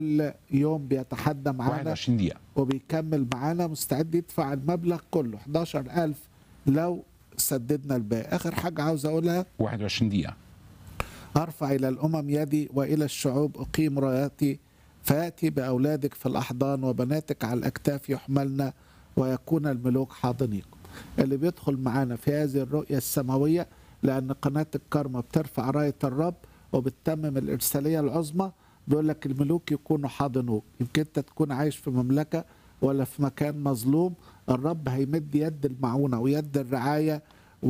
كل يوم بيتحدى معانا 21 دقيقة وبيكمل معانا مستعد يدفع المبلغ كله 11000 لو سددنا الباقي آخر حاجة عاوز أقولها 21 دقيقة أرفع إلى الأمم يدي وإلى الشعوب أقيم راياتي فيأتي بأولادك في الأحضان وبناتك على الأكتاف يحملن ويكون الملوك حاضنيكم اللي بيدخل معانا في هذه الرؤية السماوية لأن قناة الكرمة بترفع راية الرب وبتتمم الإرسالية العظمى بيقول لك الملوك يكونوا حاضنوك يمكن أنت تكون عايش في مملكة ولا في مكان مظلوم الرب هيمد يد المعونة ويد الرعاية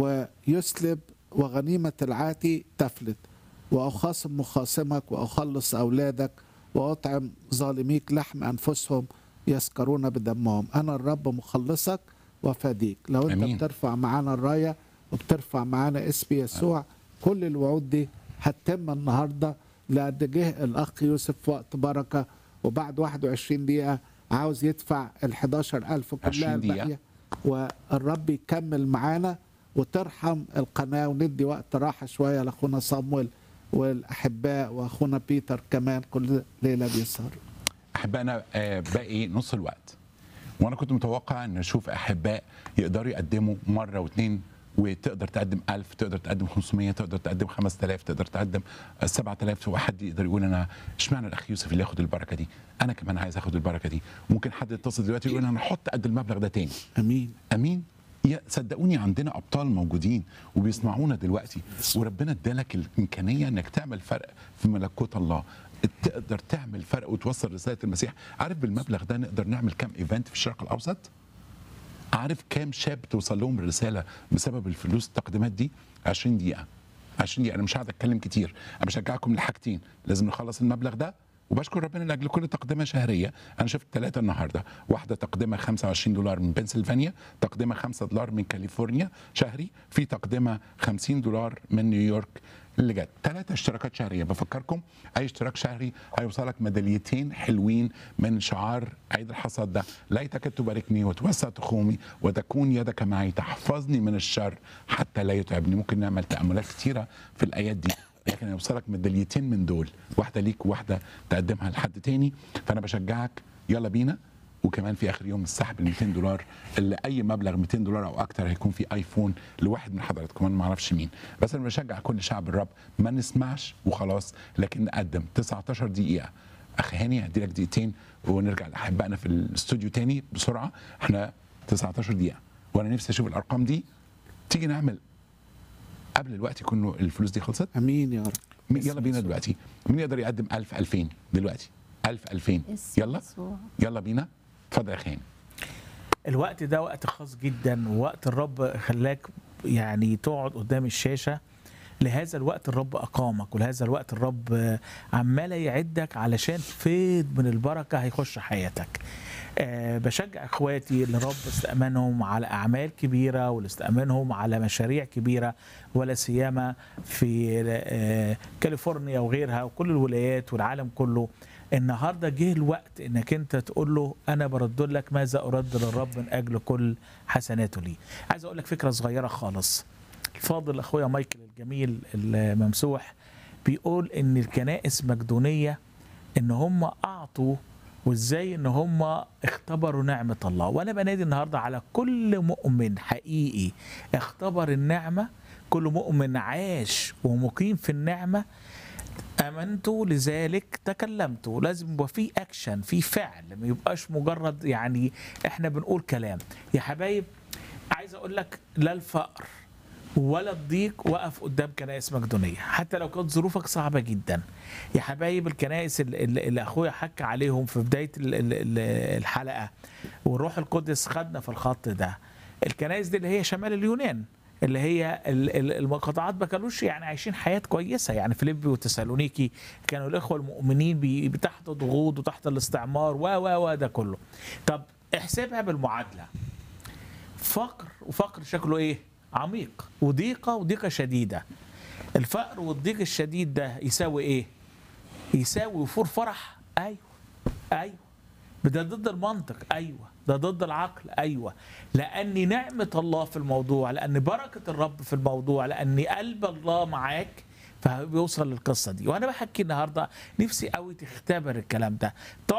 ويسلب وغنيمة العاتي تفلت وأخاصم مخاصمك وأخلص أولادك وأطعم ظالميك لحم أنفسهم يسكرون بدمهم أنا الرب مخلصك وفاديك لو أنت أمين. بترفع معانا الراية وبترفع معانا اسم يسوع كل الوعود دي هتتم النهاردة لأن جه الأخ يوسف في وقت بركة وبعد 21 دقيقة عاوز يدفع ال 11000 كلها 20 دقيقة. الباقية والرب يكمل معانا وترحم القناة وندي وقت راحة شوية لأخونا صامويل والأحباء وأخونا بيتر كمان كل ليلة بيسهر احبائنا آه، باقي نص الوقت وانا كنت متوقع ان اشوف احباء يقدروا يقدموا مره واثنين وتقدر تقدم 1000 تقدر تقدم 500 تقدر تقدم 5000 تقدر تقدم 7000 وحد يقدر يقول انا اشمعنى الاخ يوسف اللي ياخد البركه دي انا كمان عايز اخد البركه دي ممكن حد يتصل دلوقتي يقول انا هحط قد المبلغ ده تاني أمين امين يا صدقوني عندنا ابطال موجودين وبيسمعونا دلوقتي وربنا ادالك الامكانيه انك تعمل فرق في ملكوت الله تقدر تعمل فرق وتوصل رساله المسيح عارف بالمبلغ ده نقدر نعمل كام ايفنت في الشرق الاوسط عارف كام شاب توصل لهم الرساله بسبب الفلوس التقديمات دي 20 دقيقه 20 دقيقه انا مش هقعد اتكلم كتير انا بشجعكم لحاجتين لازم نخلص المبلغ ده وبشكر ربنا لاجل كل تقدمه شهريه انا شفت ثلاثه النهارده واحده تقدمه 25 دولار من بنسلفانيا تقدمه 5 دولار من كاليفورنيا شهري في تقدمه 50 دولار من نيويورك اللي جت ثلاثة اشتراكات شهرية بفكركم أي اشتراك شهري هيوصلك ميداليتين حلوين من شعار عيد الحصاد ده ليتك تباركني وتوسع تخومي وتكون يدك معي تحفظني من الشر حتى لا يتعبني ممكن نعمل تأملات كتيرة في الآيات دي لكن هيوصلك ميداليتين من دول واحدة ليك وواحدة تقدمها لحد تاني فأنا بشجعك يلا بينا وكمان في اخر يوم السحب ال 200 دولار اللي اي مبلغ 200 دولار او اكتر هيكون في ايفون لواحد من حضراتكم انا ما اعرفش مين بس انا بشجع كل شعب الرب ما نسمعش وخلاص لكن نقدم 19 دقيقه اخ هاني هدي لك دقيقتين ونرجع لاحبائنا في الاستوديو تاني بسرعه احنا 19 دقيقه وانا نفسي اشوف الارقام دي تيجي نعمل قبل الوقت يكون الفلوس دي خلصت أمين يا رب مين- يلا بينا دلوقتي مين يقدر يقدم 1000 2000 دلوقتي 1000 2000 اسم يلا يسوع. يلا بينا اتفضل يا خان الوقت ده وقت خاص جدا ووقت الرب خلاك يعني تقعد قدام الشاشة لهذا الوقت الرب أقامك ولهذا الوقت الرب عمال يعدك علشان فيض من البركة هيخش حياتك أه بشجع اخواتي اللي رب استأمنهم على اعمال كبيره والاستأمنهم على مشاريع كبيره ولا سيما في أه كاليفورنيا وغيرها وكل الولايات والعالم كله النهارده جه الوقت انك انت تقول له انا برد لك ماذا ارد للرب من اجل كل حسناته لي عايز اقول لك فكره صغيره خالص الفاضل اخويا مايكل الجميل الممسوح بيقول ان الكنائس مقدونيه ان هم اعطوا وازاي ان هم اختبروا نعمه الله وانا بنادي النهارده على كل مؤمن حقيقي اختبر النعمه كل مؤمن عاش ومقيم في النعمه امنت لذلك تكلمت لازم يبقى في اكشن في فعل ما يبقاش مجرد يعني احنا بنقول كلام يا حبايب عايز اقول لك لا الفقر ولا الضيق وقف قدام كنائس مقدونيه حتى لو كانت ظروفك صعبه جدا يا حبايب الكنائس اللي, اللي اخويا حكى عليهم في بدايه ال- ال- ال- الحلقه والروح القدس خدنا في الخط ده الكنائس دي اللي هي شمال اليونان اللي هي ال- ال- المقاطعات ما كانوش يعني عايشين حياه كويسه يعني فيليبي وتسالونيكي كانوا الاخوه المؤمنين بي- تحت ضغوط وتحت الاستعمار و و و ده كله طب احسبها بالمعادله فقر وفقر شكله ايه عميق وضيقه وضيقه شديده الفقر والضيق الشديد ده يساوي ايه يساوي وفور فرح ايوه ايوه ده ضد المنطق ايوه ده ضد العقل ايوه لان نعمه الله في الموضوع لان بركه الرب في الموضوع لان قلب الله معاك فبيوصل للقصه دي وانا بحكي النهارده نفسي قوي تختبر الكلام ده